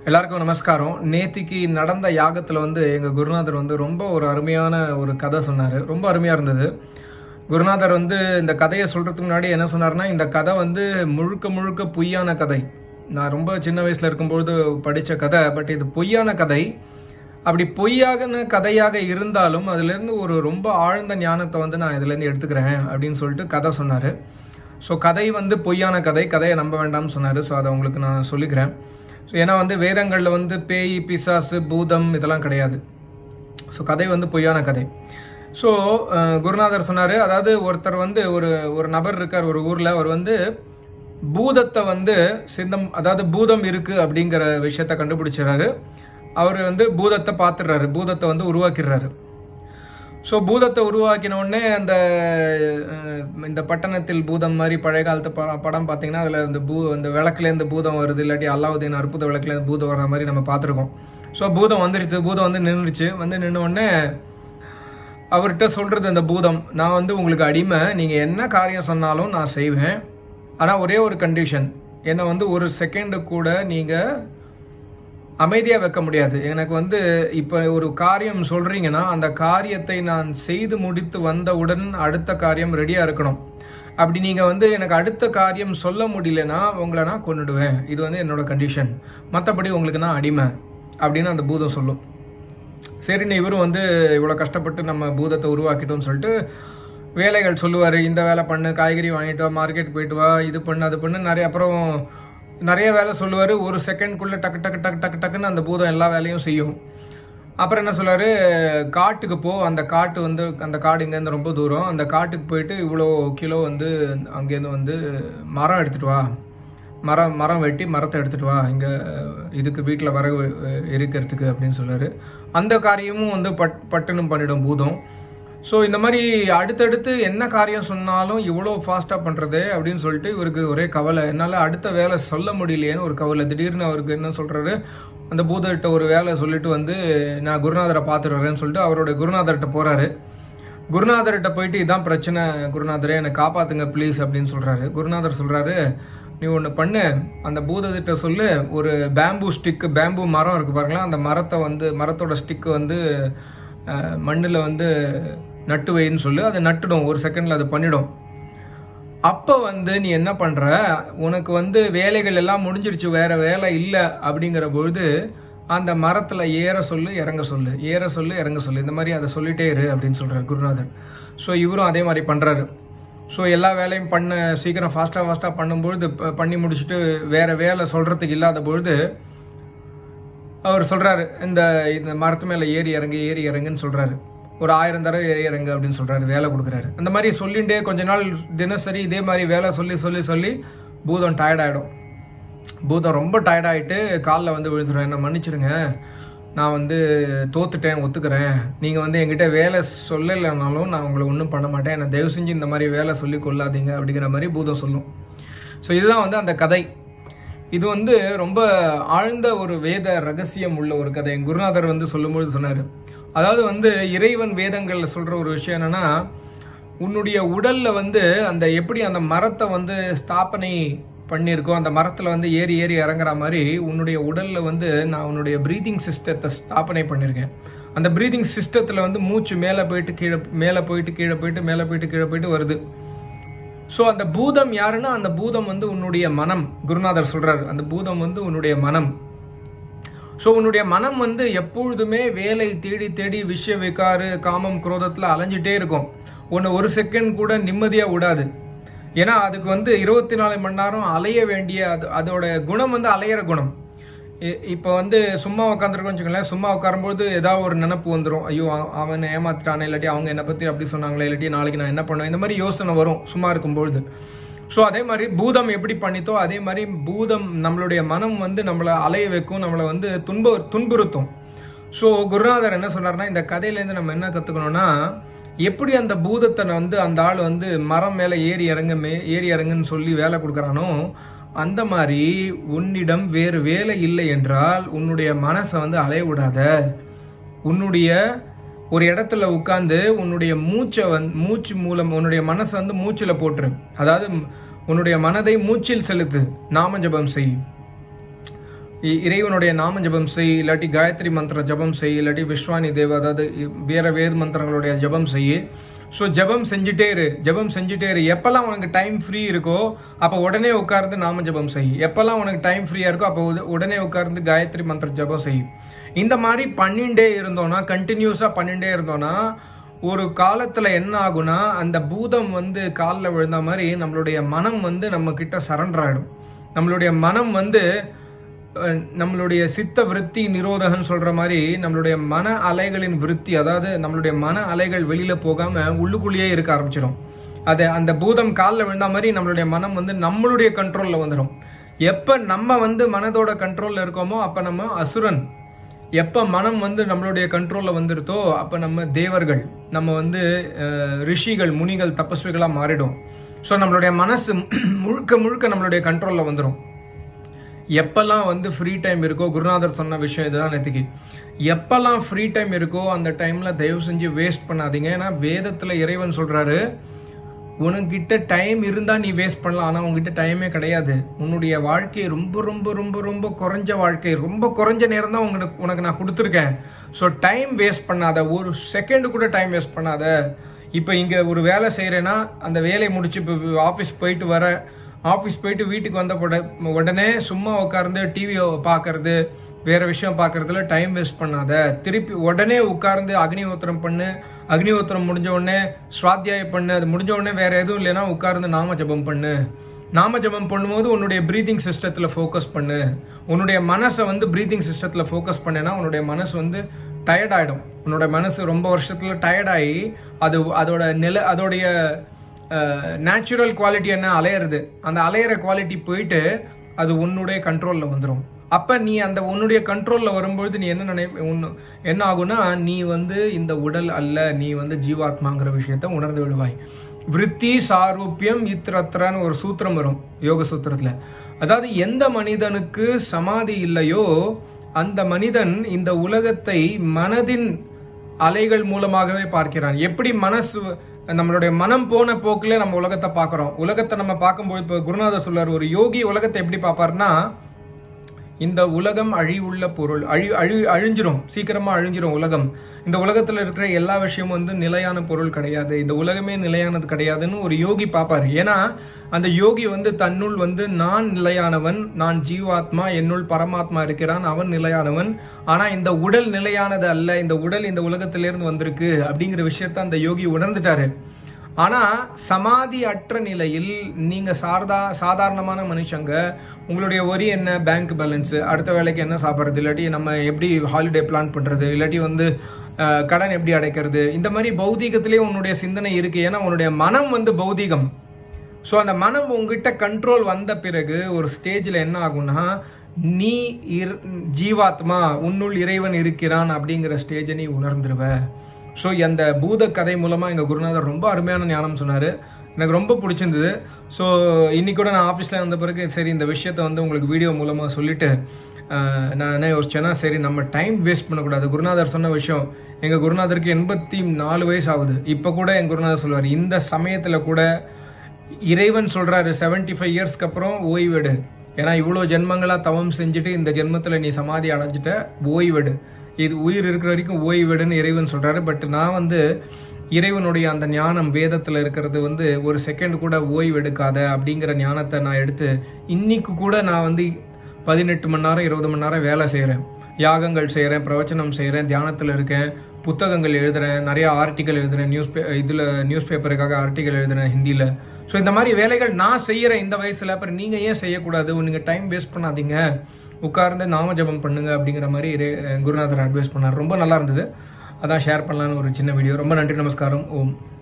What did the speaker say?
எல்லாருக்கும் நமஸ்காரம் நேத்திக்கு நடந்த யாகத்தில் வந்து எங்கள் குருநாதர் வந்து ரொம்ப ஒரு அருமையான ஒரு கதை சொன்னார் ரொம்ப அருமையாக இருந்தது குருநாதர் வந்து இந்த கதையை சொல்கிறதுக்கு முன்னாடி என்ன சொன்னார்னா இந்த கதை வந்து முழுக்க முழுக்க பொய்யான கதை நான் ரொம்ப சின்ன வயசில் இருக்கும்பொழுது படித்த கதை பட் இது பொய்யான கதை அப்படி பொய்யான கதையாக இருந்தாலும் அதுலேருந்து ஒரு ரொம்ப ஆழ்ந்த ஞானத்தை வந்து நான் இதுலேருந்து எடுத்துக்கிறேன் அப்படின்னு சொல்லிட்டு கதை சொன்னார் ஸோ கதை வந்து பொய்யான கதை கதையை நம்ப வேண்டாம்னு சொன்னார் ஸோ அதை உங்களுக்கு நான் சொல்லிக்கிறேன் ஸோ ஏன்னா வந்து வேதங்களில் வந்து பேய் பிசாசு பூதம் இதெல்லாம் கிடையாது ஸோ கதை வந்து பொய்யான கதை ஸோ குருநாதர் சொன்னார் அதாவது ஒருத்தர் வந்து ஒரு ஒரு நபர் இருக்கார் ஒரு ஊரில் அவர் வந்து பூதத்தை வந்து சிந்தம் அதாவது பூதம் இருக்கு அப்படிங்கிற விஷயத்த கண்டுபிடிச்சிடறாரு அவர் வந்து பூதத்தை பார்த்துடுறாரு பூதத்தை வந்து உருவாக்கிடுறாரு ஸோ பூதத்தை உருவாக்கின உடனே அந்த அஹ், இந்த பட்டணத்தில் பூதம் மாதிரி பழைய காலத்து ப படம் பார்த்தீங்கன்னா அதில் இந்த பூ இந்த விளக்குலேருந்து பூதம் வருது இல்லாட்டி அல்லாவுதீன் அற்புத விளக்குலேருந்து பூதம் வர்ற மாதிரி நம்ம பார்த்துருக்கோம் ஸோ பூதம் வந்துருச்சு பூதம் வந்து நின்றுச்சு வந்து நின்ன உடனே அவர்கிட்ட சொல்கிறது அந்த பூதம் நான் வந்து உங்களுக்கு அடிமை நீங்கள் என்ன காரியம் சொன்னாலும் நான் செய்வேன் ஆனால் ஒரே ஒரு கண்டிஷன் என்னை வந்து ஒரு செகண்டு கூட நீங்கள் அமைதியாக வைக்க முடியாது எனக்கு வந்து இப்போ ஒரு காரியம் சொல்கிறீங்கன்னா அந்த காரியத்தை நான் செய்து முடித்து வந்தவுடன் அடுத்த காரியம் ரெடியாக இருக்கணும் அப்படி நீங்கள் வந்து எனக்கு அடுத்த காரியம் சொல்ல முடியலன்னா உங்களை நான் கொன்னுடுவேன் இது வந்து என்னோட கண்டிஷன் மற்றபடி உங்களுக்கு நான் அடிமை அப்படின்னு அந்த பூதம் சொல்லும் சரின்னு இவரும் வந்து இவ்வளோ கஷ்டப்பட்டு நம்ம பூதத்தை உருவாக்கிட்டோம்னு சொல்லிட்டு வேலைகள் சொல்லுவார் இந்த வேலை பண்ணு காய்கறி வாங்கிட்டு வா மார்க்கெட் போயிட்டு வா இது பண்ணு அது பண்ணு நிறைய அப்புறம் நிறைய வேலை சொல்லுவார் ஒரு செகண்ட்குள்ளே டக்கு டக்கு டக்கு டக்கு டக்குன்னு அந்த பூதம் எல்லா வேலையும் செய்யும் அப்புறம் என்ன சொல்றாரு காட்டுக்கு போ அந்த காட்டு வந்து அந்த காடு இங்கேருந்து ரொம்ப தூரம் அந்த காட்டுக்கு போயிட்டு இவ்வளோ கிலோ வந்து அங்கேருந்து வந்து மரம் எடுத்துட்டு வா மரம் மரம் வெட்டி மரத்தை எடுத்துட்டு வா இங்கே இதுக்கு வீட்டில் வரகு அஹ், இருக்கிறதுக்கு அப்படின்னு சொல்றாரு அந்த காரியமும் வந்து பட் பட்டுன்னு பண்ணிடும் பூதம் ஸோ இந்த மாதிரி அடுத்தடுத்து என்ன காரியம் சொன்னாலும் இவ்வளோ ஃபாஸ்ட்டாக பண்ணுறது அப்படின்னு சொல்லிட்டு இவருக்கு ஒரே கவலை என்னால் அடுத்த வேலை சொல்ல முடியலையேன்னு ஒரு கவலை திடீர்னு அவருக்கு என்ன சொல்கிறாரு அந்த பூதர்கிட்ட ஒரு வேலை சொல்லிட்டு வந்து நான் குருநாதரை பார்த்துட்டு வரேன்னு சொல்லிட்டு அவரோட குருநாதர்கிட்ட போகிறாரு குருநாதர்கிட்ட போயிட்டு இதான் பிரச்சனை குருநாதரே என்னை காப்பாத்துங்க ப்ளீஸ் அப்படின்னு சொல்கிறாரு குருநாதர் சொல்கிறாரு நீ ஒன்று பண்ணு அந்த பூதத்திட்ட சொல்லு ஒரு பேம்பு ஸ்டிக்கு பேம்பு மரம் இருக்கு பாருங்களேன் அந்த மரத்தை வந்து மரத்தோட ஸ்டிக்கு வந்து மண்ணில் வந்து நட்டு வைன்னு சொல்லு அது நட்டுடும் ஒரு செகண்டில் அது பண்ணிடும் அப்போ வந்து நீ என்ன பண்ணுற உனக்கு வந்து வேலைகள் எல்லாம் முடிஞ்சிருச்சு வேற வேலை இல்லை அப்படிங்கிற பொழுது அந்த மரத்தில் ஏற சொல்லு இறங்க சொல்லு ஏற சொல்லு இறங்க சொல்லு இந்த மாதிரி அதை சொல்லிட்டே இரு அப்படின்னு சொல்கிறார் குருநாதர் ஸோ இவரும் அதே மாதிரி பண்ணுறாரு ஸோ எல்லா வேலையும் பண்ண சீக்கிரம் ஃபாஸ்ட்டாக ஃபாஸ்ட்டாக பண்ணும்பொழுது ப- பண்ணி முடிச்சுட்டு வேற வேலை சொல்கிறதுக்கு இல்லாத பொழுது அவர் சொல்றாரு இந்த இந்த மரத்து மேல ஏறி இறங்கு ஏறி இறங்குன்னு சொல்றாரு ஒரு ஆயிரம் தடவை ஏறி இறங்கு அப்படின்னு சொல்றாரு வேலை கொடுக்குறாரு அந்த மாதிரி சொல்லிண்டே கொஞ்ச நாள் தினசரி இதே மாதிரி வேலை சொல்லி சொல்லி சொல்லி பூதம் டயர்ட் ஆயிடும் பூதம் ரொம்ப டயர்ட் ஆயிட்டு காலில் வந்து விழுந்துடும் என்ன மன்னிச்சிடுங்க நான் வந்து தோத்துட்டேன் ஒத்துக்கிறேன் நீங்கள் வந்து என்கிட்ட வேலை சொல்லலைனாலும் நான் உங்களை ஒன்றும் பண்ண மாட்டேன் என்னை தயவு செஞ்சு இந்த மாதிரி வேலை சொல்லி கொள்ளாதீங்க அப்படிங்கிற மாதிரி பூதம் சொல்லும் ஸோ இதுதான் வந்து அந்த கதை இது வந்து ரொம்ப ஆழ்ந்த ஒரு வேத ரகசியம் உள்ள ஒரு கதை என் குருநாதர் வந்து சொல்லும்போது சொன்னார் அதாவது வந்து இறைவன் வேதங்களில் சொல்ற ஒரு விஷயம் என்னன்னா உன்னுடைய உடல்ல வந்து அந்த எப்படி அந்த மரத்தை வந்து ஸ்தாபனை பண்ணியிருக்கோ அந்த மரத்துல வந்து ஏறி ஏறி இறங்குற மாதிரி உன்னுடைய உடல்ல வந்து நான் உன்னுடைய ப்ரீதிங் சிஸ்டத்தை ஸ்தாபனை பண்ணியிருக்கேன் அந்த ப்ரீதிங் சிஸ்டத்துல வந்து மூச்சு மேலே போயிட்டு கீழே மேலே போயிட்டு கீழே போயிட்டு மேலே போயிட்டு கீழே போயிட்டு வருது ஸோ அந்த பூதம் யாருன்னா அந்த பூதம் வந்து உன்னுடைய மனம் குருநாதர் சொல்றாரு அந்த பூதம் வந்து உன்னுடைய மனம் ஸோ உன்னுடைய மனம் வந்து எப்பொழுதுமே வேலை தேடி தேடி விஷய விகாரு காமம் குரோதத்தில் அலைஞ்சிட்டே இருக்கும் உன்னை ஒரு செகண்ட் கூட நிம்மதியாக விடாது ஏன்னா அதுக்கு வந்து இருபத்தி நாலு மணி நேரம் அலைய வேண்டிய அது அதோட குணம் வந்து அலையிற குணம் இ- இப்போ வந்து சும்மா உட்காந்துருக்கோம் வச்சுக்கோங்களேன் சும்மா உட்காரும்போது ஏதாவது ஒரு நினப்பு வந்துடும் ஐயோ அவ- அவன் ஏமாத்திட்டானே இல்லாட்டி அவங்க என்னை பற்றி அப்படி சொன்னாங்களே இல்லாட்டி நாளைக்கு நான் என்ன பண்ணுவேன் இந்த மாதிரி யோசனை வரும் சும்மா இருக்கும்பொழுது ஸோ அதே மாதிரி பூதம் எப்படி பண்ணித்தோ அதே மாதிரி பூதம் நம்மளுடைய மனம் வந்து நம்மளை அலைய வைக்கும் நம்மளை வந்து துன்ப துன்புறுத்தும் ஸோ குருநாதர் என்ன சொன்னார்னா இந்த கதையிலேருந்து நம்ம என்ன கற்றுக்கணும்னா எப்படி அந்த பூதத்தை வந்து அந்த ஆள் வந்து மரம் மேலே ஏறி இறங்க மே ஏறி இறங்குன்னு சொல்லி வேலை கொடுக்குறானோ அந்த மாதிரி உன்னிடம் வேறு வேலை இல்லை என்றால் உன்னுடைய மனசை வந்து அலைய விடாத உன்னுடைய ஒரு இடத்துல உட்கார்ந்து உன்னுடைய மூச்சை வந்து மூச்சு மூலம் உன்னுடைய மனசை வந்து மூச்சில் போட்டுரு அதாவது உன்னுடைய மனதை மூச்சில் செலுத்து நாம ஜபம் செய் இ- இறைவனுடைய நாம ஜபம் செய் இல்லாட்டி காயத்ரி மந்திர ஜபம் செய் இல்லாட்டி விஸ்வானி தேவ அதாவது இ- வேற வேத மந்திரங்களுடைய ஜபம் செய் ஸோ ஜபம் செஞ்சுட்டே இரு ஜபம் செஞ்சுட்டே இரு எப்பெல்லாம் உனக்கு டைம் ஃப்ரீ இருக்கோ அப்போ உடனே உட்கார்ந்து நாம ஜபம் செய் எப்பெல்லாம் உனக்கு டைம் ஃப்ரீயா இருக்கோ அப்போ உட- உடனே உட்கார்ந்து காயத்ரி மந்திர ஜபம் செய் இந்த மாதிரி பண்ணிண்டே இருந்தோம்னா கண்டினியூஸா பண்ணிண்டே இருந்தோம்னா ஒரு காலத்துல என்ன ஆகும்னா அந்த பூதம் வந்து காலில் விழுந்த மாதிரி நம்மளுடைய மனம் வந்து நம்ம கிட்ட சரண்டர் ஆயிடும் நம்மளுடைய மனம் வந்து அஹ், நம்மளுடைய சித்த விருத்தி நிரோதகன் சொல்ற மாதிரி நம்மளுடைய மன அலைகளின் விருத்தி அதாவது நம்மளுடைய மன அலைகள் வெளியில போகாம உள்ளுக்குள்ளேயே இருக்க ஆரம்பிச்சிடும் அது அந்த பூதம் காலில் விழுந்த மாதிரி நம்மளுடைய மனம் வந்து நம்மளுடைய கண்ட்ரோல்ல வந்துடும் எப்ப நம்ம வந்து மனதோட கண்ட்ரோல்ல இருக்கோமோ அப்ப நம்ம அசுரன் எப்ப மனம் வந்து நம்மளுடைய கண்ட்ரோல்ல வந்துருதோ அப்ப நம்ம தேவர்கள் நம்ம வந்து அஹ், ரிஷிகள் முனிகள் தபஸ்விகளா மாறிடும் ஸோ நம்மளுடைய மனசு முழுக்க முழுக்க நம்மளுடைய கண்ட்ரோல்ல வந்துடும் எப்பெல்லாம் வந்து ஃப்ரீ டைம் இருக்கோ குருநாதர் சொன்ன விஷயம் இதுதான் நேற்றுக்கு எப்பெல்லாம் ஃப்ரீ டைம் இருக்கோ அந்த டைம்ல தயவு செஞ்சு வேஸ்ட் பண்ணாதீங்க ஏன்னா வேதத்துல இறைவன் சொல்றாரு உனக்கிட்ட டைம் இருந்தா நீ வேஸ்ட் பண்ணலாம் ஆனா உன்கிட்ட டைமே கிடையாது உன்னுடைய வாழ்க்கை ரொம்ப ரொம்ப ரொம்ப ரொம்ப குறைஞ்ச வாழ்க்கை ரொம்ப குறைஞ்ச நேரம் தான் உங்களுக்கு உனக்கு நான் கொடுத்துருக்கேன் ஸோ டைம் வேஸ்ட் பண்ணாத ஒரு செகண்ட் கூட டைம் வேஸ்ட் பண்ணாத இப்போ இங்க ஒரு வேலை செய்யறேன்னா அந்த வேலையை முடிச்சு இப்போ ஆஃபீஸ் போயிட்டு வர ஆஃபீஸ் போயிட்டு வீட்டுக்கு வந்த உட- உடனே சும்மா உட்கார்ந்து டிவி பார்க்கறது வேற விஷயம் பார்க்கறதுல டைம் வேஸ்ட் பண்ணாத திருப்பி உடனே உட்கார்ந்து அக்னிஹோத்திரம் பண்ணு அக்னிஹோத்திரம் முடிஞ்ச உடனே சுவாத்தியாயம் பண்ணு அது முடிஞ்ச உடனே வேற எதுவும் இல்லைன்னா உட்கார்ந்து நாம ஜெபம் பண்ணு நாம ஜெபம் பண்ணும்போது உன்னுடைய பிரீதிங் சிஸ்டத்துல ஃபோக்கஸ் பண்ணு உன்னுடைய மனசை வந்து பிரீதிங் சிஸ்டத்துல ஃபோக்கஸ் பண்ணேன்னா உன்னுடைய மனசு வந்து டயர்ட் ஆயிடும் உன்னோட மனசு ரொம்ப வருஷத்துல டயர்ட் ஆகி அது அதோட நில அதோடைய நேச்சுரல் குவாலிட்டி என்ன அலையிறது அந்த அலையிற குவாலிட்டி போயிட்டு அது உன்னுடைய கண்ட்ரோல்ல வந்துடும் அப்ப நீ அந்த உன்னுடைய கண்ட்ரோல்ல வரும்பொழுது நீ என்ன நினை உன்னு- என்ன ஆகும்னா நீ வந்து இந்த உடல் அல்ல நீ வந்து ஜீவாத்மாங்கிற விஷயத்த உணர்ந்து விடுவாய் விருத்தி சாரூபியம் இத்திரத்திரன்னு ஒரு சூத்திரம் வரும் யோக சூத்திரத்துல அதாவது எந்த மனிதனுக்கு சமாதி இல்லையோ அந்த மனிதன் இந்த உலகத்தை மனதின் அலைகள் மூலமாகவே பார்க்கிறான் எப்படி மனசு நம்மளுடைய மனம் போன போக்குல நம்ம உலகத்தை பார்க்கிறோம் உலகத்தை நம்ம பார்க்கும்போது இப்போ குருநாதர் சொல்றாரு ஒரு யோகி உலகத்தை எப்படி பார்ப்பாருன்னா இந்த உலகம் அழிவுள்ள பொருள் அழி அழி அழிஞ்சிரும் சீக்கிரமா அழிஞ்சிரும் உலகம் இந்த உலகத்துல இருக்கிற எல்லா விஷயமும் வந்து நிலையான பொருள் கிடையாது இந்த உலகமே நிலையானது கிடையாதுன்னு ஒரு யோகி பார்ப்பாரு ஏன்னா அந்த யோகி வந்து தன்னுள் வந்து நான் நிலையானவன் நான் ஜீவாத்மா என்னுள் பரமாத்மா இருக்கிறான் அவன் நிலையானவன் ஆனா இந்த உடல் நிலையானது அல்ல இந்த உடல் இந்த உலகத்திலிருந்து வந்திருக்கு அப்படிங்கிற விஷயத்த அந்த யோகி உணர்ந்துட்டாரு ஆனா சமாதி அற்ற நிலையில் நீங்க சாரதா சாதாரணமான மனுஷங்க உங்களுடைய வரி என்ன பேங்க் பேலன்ஸ் அடுத்த வேலைக்கு என்ன சாப்பிட்றது இல்லாட்டி நம்ம எப்படி ஹாலிடே பிளான் பண்றது இல்லாட்டி வந்து அஹ், கடன் எப்படி அடைக்கிறது இந்த மாதிரி பௌதீகத்திலேயே உன்னுடைய சிந்தனை இருக்கு ஏன்னா உன்னுடைய மனம் வந்து பௌதீகம் ஸோ அந்த மனம் உங்ககிட்ட கண்ட்ரோல் வந்த பிறகு ஒரு ஸ்டேஜில் என்ன ஆகும்னா நீ இர்- ஜீவாத்மா உன்னுள் இறைவன் இருக்கிறான் அப்படிங்கிற ஸ்டேஜை நீ உணர்ந்துருவ ஸோ அந்த பூத கதை மூலமாக எங்கள் குருநாதர் ரொம்ப அருமையான ஞானம் சொன்னார் எனக்கு ரொம்ப பிடிச்சிருந்தது ஸோ இன்னைக்கு கூட நான் ஆஃபீஸில் வந்த பிறகு சரி இந்த விஷயத்தை வந்து உங்களுக்கு வீடியோ மூலமாக சொல்லிட்டு ஆஹ், நான் என்ன யோசிச்சேன்னா சரி நம்ம டைம் வேஸ்ட் பண்ணக்கூடாது குருநாதர் சொன்ன விஷயம் எங்கள் குருநாதருக்கு எண்பத்தி நாலு வயசு ஆகுது இப்போ கூட எங்கள் குருநாதர் சொல்லுவார் இந்த சமயத்தில் கூட இறைவன் சொல்றாரு 75 ஃபைவ் இயர்ஸ்க்கு அப்புறம் ஓய்வெடு ஏன்னா இவ்வளோ ஜென்மங்களா தவம் செஞ்சுட்டு இந்த ஜென்மத்தில் நீ சமாதி அடைஞ்சிட்ட ஓய்வெடு இது உயிர் இருக்கிற வரைக்கும் ஓய்வெடுன்னு இறைவன் சொல்றாரு பட் நான் வந்து இறைவனுடைய அந்த ஞானம் வேதத்தில் இருக்கிறது வந்து ஒரு செகண்ட் கூட ஓய்வெடுக்காத அப்படிங்கிற ஞானத்தை நான் எடுத்து இன்னைக்கு கூட நான் வந்து பதினெட்டு மணி நேரம் இருபது மணி நேரம் வேலை செய்கிறேன் யாகங்கள் செய்கிறேன் பிரவச்சனம் செய்கிறேன் தியானத்தில் இருக்கேன் புத்தகங்கள் எழுதுறேன் நிறைய ஆர்டிக்கல் எழுதுறேன் நியூஸ் பே இதில் நியூஸ் பேப்பருக்காக ஆர்டிக்கல் எழுதுறேன் ஹிந்தியில் ஸோ இந்த மாதிரி வேலைகள் நான் செய்கிறேன் இந்த வயசில் அப்புறம் நீங்கள் ஏன் செய்யக்கூடாது நீங்கள் டைம் வேஸ்ட் பண்ணாதீங்க உட்கார்ந்து நாம ஜெபம் பண்ணுங்க அப்படிங்கிற மாதிரி இறை- குருநாதர் அட்வைஸ் பண்ணார் ரொம்ப நல்லா இருந்தது அதான் ஷேர் பண்ணலான்னு ஒரு சின்ன வீடியோ ரொம்ப நன்றி நமஸ்காரம் ஓம்